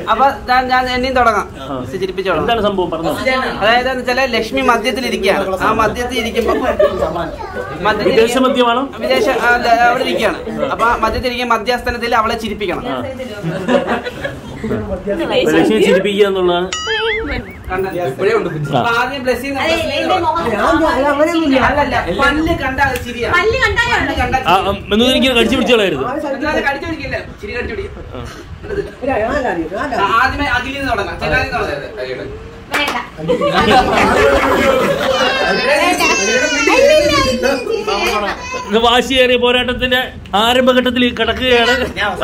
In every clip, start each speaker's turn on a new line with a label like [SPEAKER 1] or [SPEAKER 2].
[SPEAKER 1] അപ്പൊ ഞാൻ- ഞാൻ എന്നെയും തുടങ്ങാം
[SPEAKER 2] ആ.
[SPEAKER 1] ചിരിപ്പിച്ചോളാം
[SPEAKER 2] എന്താണ് സംഭവം പറഞ്ഞോ
[SPEAKER 1] അതായത് എന്ന് വെച്ചാല് ലക്ഷ്മി മദ്യത്തിൽ ഇരിക്കുകയാണ് ആ മദ്യത്തിൽ ഇരിക്കുമ്പോ മദ്യത്തിൽ
[SPEAKER 2] വിദേശ
[SPEAKER 1] ഇരിക്കുമ്പോ-
[SPEAKER 2] മദ്യമാണോ
[SPEAKER 1] വിദേശ ആ, അല്ല, അവിടെ ഇരിക്കുകയാണ് അപ്പൊ ആ മദ്യത്തിൽ ഇരിക്കുന്ന മധ്യസ്ഥനത്തിൽ അവളെ ചിരിപ്പിക്കണം
[SPEAKER 2] ആ. അപ്പൊ ലക്ഷ്മി ചിരിപ്പിക്കുക എന്നുള്ളതാണ്
[SPEAKER 1] കണ്ട?
[SPEAKER 2] ആ.
[SPEAKER 1] അപ്പൊ ആദ്യം ബ്ലെസ്സിങ്
[SPEAKER 3] അതെ, എന്റെ മുഖം
[SPEAKER 1] അല്ലല്ല പല്ല് കണ്ട ചിരിയാണ്
[SPEAKER 3] പല്ല് കണ്ടാ
[SPEAKER 1] പല്ല് കണ്ട
[SPEAKER 2] ആ, ആ, എന്നൊന്നും എനിക്ക് കടിച്ചു പിടിച്ചു കളയരുത്
[SPEAKER 1] എന്നാലും കടിച്ചു പിടിക്കില്ല ചിരി കടിച്ചു പിടിക്കും ആ, ആദ്യമേ അഖിലിൽ നിന്ന് തുടങ്ങാം ചെല്ലാലിൽ നിന്ന് തുടങ്ങാം
[SPEAKER 3] വേണ്ട
[SPEAKER 2] ഇത് വാശിയേറിയ പോരാട്ടത്തിന്റെ ആരംഭഘട്ടത്തിൽ കിടക്കുകയാണ്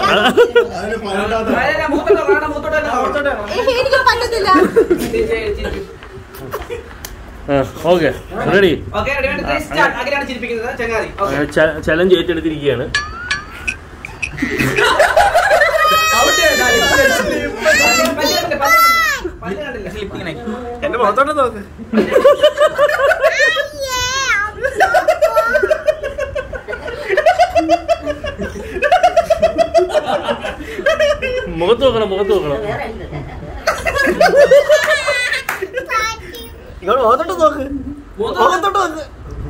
[SPEAKER 1] അതായത് മൂത്തോട്ട് വേണം, മൂത്തോട്ട് വേണം, മൂത്തോട്ട് വേണം.
[SPEAKER 3] എനിക്ക് പറ്റത്തില്ല
[SPEAKER 1] ചിരി, ചിരി, ചിരി.
[SPEAKER 2] Okay ready
[SPEAKER 1] okay, ready, ready, three, start. അഖിലാണ് ചിരിപ്പിക്കുന്നത് ചങ്ങാതി ഓക്കേ.
[SPEAKER 2] ചലഞ്ച് ഏറ്റെടുത്തിരിക്കുകയാണ്
[SPEAKER 1] പല്ല് കണ്ടില്ല, പല്ല് കണ്ടില്ല.
[SPEAKER 4] എന്റെ മുഖത്തോട്ട് നോക്ക്
[SPEAKER 2] മുഖത്ത് നോക്കണം മുഖത്ത് നോക്കണം
[SPEAKER 4] ഇങ്ങോട്ട് മുഖത്തോട്ട് നോക്ക് മുഖത്തോട്ട് നോക്ക്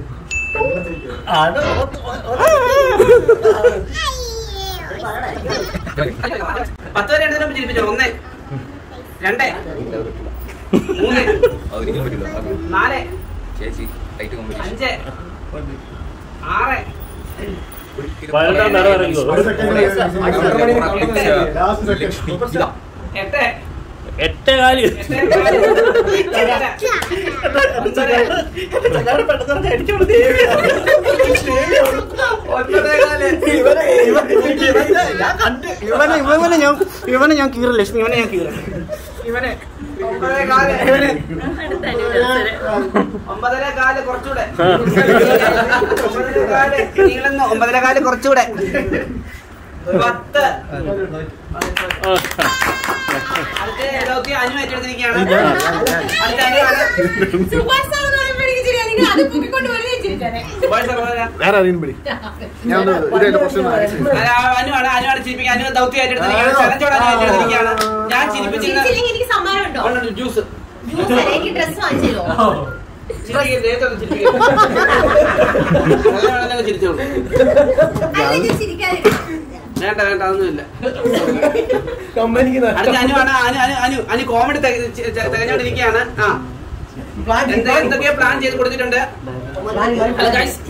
[SPEAKER 4] അത്
[SPEAKER 1] പത്ത് വരെ എണ്ണത്തിന് മുമ്പ് ചിരിപ്പിച്ചോ ഒന്ന് രണ്ട് മൂന്ന് നാല് അഞ്ച് ആറ്
[SPEAKER 2] പതിനെട്ടാം നട ഇറങ്ങുമോ
[SPEAKER 1] എട്ട്
[SPEAKER 2] എട്ട് കാല്
[SPEAKER 4] ഇവനെ ഇവനെ ഇവനെ ഞാൻ കണ്ട് ഇവനെ ഇവനെ ഞാൻ ഇവനെ ഞാൻ കീറി ലക്ഷ്മി ഇവനെ ഞാൻ കീറി ഇവനെ
[SPEAKER 1] ഒമ്പതേ കാല് ഒമ്പതര കാല് കുറച്ചുകൂടെ
[SPEAKER 2] ആ.
[SPEAKER 1] ഒമ്പതര കാല് നീളുന്നു ഒമ്പതര കാല് കുറച്ചുകൂടെ പത്ത് അടുത്ത ഇതൊക്കെ അനു ഏറ്റെടുത്തിരിക്കുകയാണ് അടുത്ത അനുവാണ്
[SPEAKER 3] സുഭാഷ് സാർ എന്ന് പറയുമ്പോൾ എനിക്ക് ചിരിയാ. നിങ്ങൾ അത് പൊക്കിക്കൊണ്ട് വരുന്നേ ചിരിച്ചാനെ.
[SPEAKER 1] സുഭാഷ് സർവ്വതല.
[SPEAKER 4] വേറെ ആരെയും പിടി ഞാൻ ഒന്ന് ഇതിന്റെ പ്രശ്നം
[SPEAKER 1] അല്ല, അനുവാണ് അനുവാണ് ചിരിപ്പിക്കുക അനു ദൗത്യം ഏറ്റെടുത്തിരിക്കുകയാണ് ചലഞ്ചോട് അനു ഏറ്റെടുത്തിരിക്കുകയാണ് ഞാൻ ചിരിപ്പിച്ചിരുന്ന
[SPEAKER 3] ചിരിച്ചില്ലെങ്കിൽ എനിക്ക് സമ്മാനം ഉണ്ടോ
[SPEAKER 1] ഉണ്ട്, ജ്യൂസ്
[SPEAKER 3] ജ്യൂസ് അല്ലേ? എനിക്ക് ഡ്രസ് വാങ്ങിച്ചു തരുമോ
[SPEAKER 1] ചിരിപ്പിക്കരുത്, ദേഹത്തൊന്ന് ചിരിപ്പിക്കരുത്. നല്ലവണ്ണം ചിരിച്ചോളൂ
[SPEAKER 3] അല്ലെങ്കിൽ ചിരിക്കാതിരിക്കാം
[SPEAKER 1] വേണ്ട വേണ്ട അതൊന്നുമില്ല
[SPEAKER 4] കമ്പനിക്ക്
[SPEAKER 1] അടുത്ത അനുവാണ് അനു അനു അനു അനു കോമഡി തികഞ്ഞോണ്ടിരിക്കുകയാണ് ആ എന്ത് എന്തൊക്കെയോ പ്ലാൻ ചെയ്ത് കൊടുത്തിട്ടുണ്ട് ഹലോ ഗൈസ്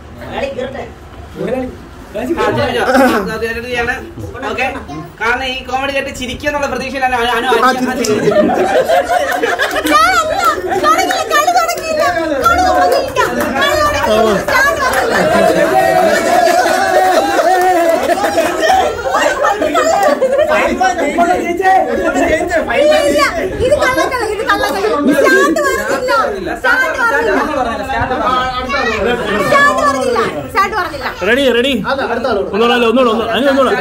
[SPEAKER 1] ഓക്കെ കാരണം ഈ കോമഡി കേട്ട് ചിരിക്കുക എന്നുള്ള പ്രതീക്ഷയിലാണ് അനു അനു അനു അനു ചിരിച്ചത്.
[SPEAKER 3] തുടങ്ങിയില്ല, കളി തുടങ്ങിയില്ല. കളി തുടങ്ങിയില്ല. കളി തുടങ്ങിയില്ല. സ്റ്റാർട്ട് ഇല്ല, ഇത് കള്ളക്കളി, ഇത് കള്ളക്കളി. സ്റ്റാർട്ട് പറഞ്ഞില്ല. സ്റ്റാർട്ട് പറഞ്ഞില്ല. സ്റ്റാർട്ട് പറഞ്ഞില്ല. സ്റ്റാർട്ട് പറഞ്ഞില്ല.
[SPEAKER 2] റെഡി റെഡി ഒന്നുകൂടെ ഒന്നുകൂടെ ഒന്ന് അതിന് ഒന്നുകൂടെ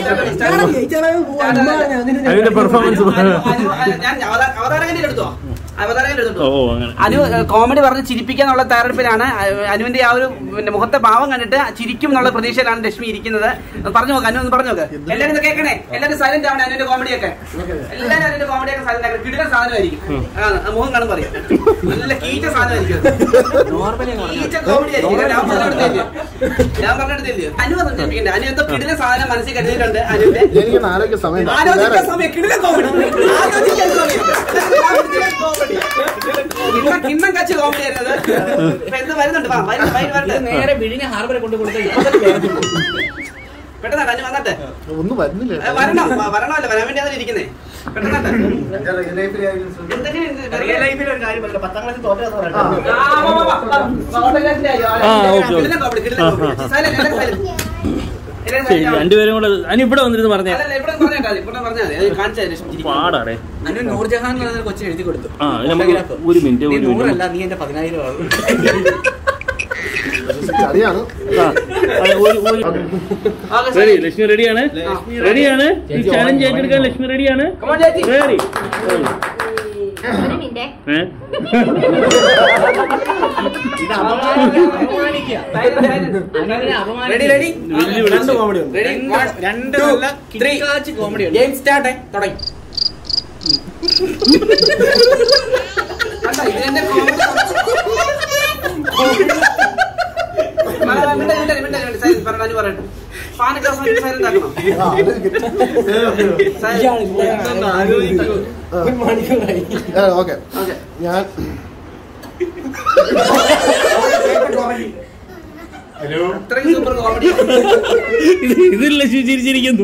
[SPEAKER 2] അതിന്റെ പെർഫോമൻസ്
[SPEAKER 1] അനു, അനു, അനു, ഞാൻ അവതാ- അവതാരകന്റെ എടുത്തോ അവതാരകന്റെ എടുത്തോ
[SPEAKER 2] ഓ അങ്ങനെ
[SPEAKER 1] അനു കോമഡി പറഞ്ഞ് ചിരിപ്പിക്കാന്നുള്ള തയ്യാറെടുപ്പിലാണ് അ- അനുവിന്റെ ആ ഒരു പിന്നെ മുഖത്തെ ഭാവം കണ്ടിട്ട് ചിരിക്കും എന്നുള്ള പ്രതീക്ഷയിലാണ് ലക്ഷ്മി ഇരിക്കുന്നത് പറഞ്ഞു നോക്ക് അനു ഒന്ന് പറഞ്ഞു നോക്ക് എല്ലാരും ഇത് കേൾക്കണേ എല്ലാരും സൈലന്റ് ആവണേ അനുവിന്റെ കോമഡിയൊക്കെ എല്ലാരും അനുവിന്റെ കോമഡിയൊക്കെ സൈലന്റ് ആക്കണം കിടിലൻ സാധനമായിരിക്കും ആ ആ, മുഖം കാണും പറയാം നല്ല കീറ്റ സാധനമായിരിക്കും കീറ്റ കോമഡി ആയിരിക്കും ഞാൻ പറഞ്ഞെടുത്തില്ലേ ഞാൻ പറഞ്ഞെടുത്തില്ലേ അനു പറഞ്ഞു ചിരിപ്പിക്കണ്ടേ അനു എന്തോ കിടിലൻ സാധനം മനസ്സിൽ കരുതിയിട്ടുണ്ട് അനുവിന്റെ
[SPEAKER 4] എനിക്ക് ആരോഗ്യ സമയം
[SPEAKER 1] ആലോചിക്കാൻ സമയം കിടിലൻ കോമഡി ആലോചിക്കാൻ സമയം കോമഡി കിണ്ണം കിണ്ണം കച്ച് കോമഡി ആയിരുന്നത് ഇപ്പൊ എന്ത് വരുന്നുണ്ട് വാ വര- വര- വരട്ടെ
[SPEAKER 5] നേരെ വിഴിഞ്ഞ ഹാർബറെ കൊണ്ട് കൊടുത്ത
[SPEAKER 1] പെട്ടെന്ന് അനു വന്നട്ടെ
[SPEAKER 4] ഒന്നും വരുന്നില്ല
[SPEAKER 1] ഏ, വരണം വ- വരണമല്ലോ വരാൻ വേണ്ടി അതിൽ ഇരിക്കുന്നേ പെട്ടെന്ന്
[SPEAKER 4] റിയൽ ലൈഫിൽ ഒരു കാര്യം പറയട്ടെ പത്താം ക്ലാസ്സിൽ തോറ്റതെന്ന് പറയട്ടെ
[SPEAKER 2] ആ, ഓക്കേ, ഓക്കേ. ശരി രണ്ടുപേരും കൂടെ അതിന് ഇവിടെ വന്നിരുന്ന് പറഞ്ഞേ പാടാടേ
[SPEAKER 5] അനു നൂർജഹാൻ എന്ന് പറഞ്ഞ കൊച്ചിന് എഴുതി കൊടുത്തു
[SPEAKER 2] ആ നമുക്ക് ഒരു മിനിറ്റ്
[SPEAKER 5] നീ
[SPEAKER 2] ഒരു
[SPEAKER 5] നൂറല്ല
[SPEAKER 2] മിനിറ്റ്
[SPEAKER 5] നീ എന്റെ പതിനായിരം ആകും
[SPEAKER 4] അറിയാണ്
[SPEAKER 2] ആ, അത് ഒരു- ഒരു- റെഡി ലക്ഷ്മി റെഡിയാണ് റെഡിയാണ് ഈ ചാലഞ്ച് ഏറ്റെടുക്കാൻ ലക്ഷ്മി റെഡിയാണ് റെഡി
[SPEAKER 3] ഒരു മിനിറ്റ്
[SPEAKER 2] ഏ
[SPEAKER 5] ഇത് അപമാനിക്കുക അനുവിനെ അപമാനിക്കുക
[SPEAKER 1] റെഡി റെഡി
[SPEAKER 2] വെല്ലുവിളിച്ച്.
[SPEAKER 4] രണ്ട് കോമഡി ഉണ്ട്
[SPEAKER 1] റെഡി
[SPEAKER 5] രണ്ട് നല്ല കിടക്കാച്ച് കോമഡി ഉണ്ട്
[SPEAKER 1] ഗെയിം സ്റ്റാർട്ട് തുടങ്ങി കണ്ടോ, ഇതിന്റെ comedy മല- മല- മിണ്ടരുത്, മിണ്ടരുത്, മിണ്ടരുത്. Silence പറയണ്ട, അനു പറയട്ടെ. ഫാനൊക്കെ അവസാനിച്ച് silent ആക്കണം.
[SPEAKER 6] Okay
[SPEAKER 1] Okay.
[SPEAKER 6] ഞാൻ
[SPEAKER 1] ഇത്രയും super comedy.
[SPEAKER 2] ഇത് ഇതിൽ ലക്ഷ്മി ചിരിച്ചിരിക്കുന്നു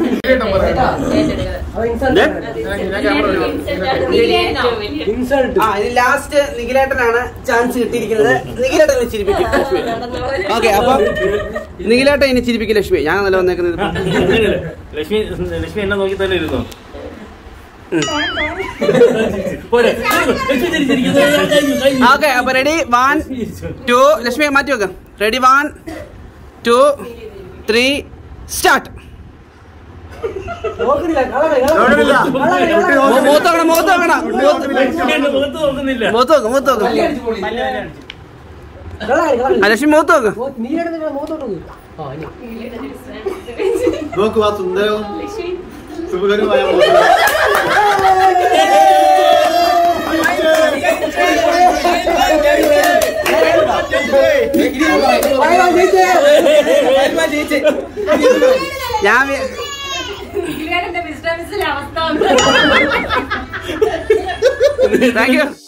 [SPEAKER 1] ആ ഇത് ലാസ്റ്റ് നിഖിലേട്ടനാണ് ചാൻസ് കിട്ടിയിരിക്കുന്നത് നിഖിലേട്ടൻ ഇനി ചിരിപ്പിക്കും ലക്ഷ്മി ഓക്കെ അപ്പൊ നിഖിലേട്ടൻ ഇനി ചിരിപ്പിക്കും ലക്ഷ്മി ഞാൻ നല്ല വന്നേക്കുന്നത്
[SPEAKER 2] അങ്ങനെയല്ല. ലക്ഷ്മി ലക്ഷ്മി എന്നെ നോക്കി തന്നെ ഇരുന്നോ പോരെ ലക്ഷ്മി ചിരിച്ചിരിക്കുന്നു കഴിഞ്ഞു, കഴിഞ്ഞു.
[SPEAKER 1] ഓക്കെ അപ്പൊ റെഡി വൺ ടു ലക്ഷ്മി മാറ്റി വെക്കാം ready one two three start മൂത്ത് നോക്കണം മൂത്ത് നോക്കണം
[SPEAKER 2] എന്റെ മുഖത്ത് നോക്കുന്നില്ല
[SPEAKER 1] മൂത്ത് നോക്കും മൂത്ത് നോക്കും ആ, ലക്ഷ്മി മൂത്ത് നോക്ക്
[SPEAKER 6] നോക്കുക സുന്ദരവും സുഖകരമായ
[SPEAKER 1] ഞാൻ വി-
[SPEAKER 3] വിശ്രമിച്ചില്ല അവസ്ഥ
[SPEAKER 1] താങ്ക് യു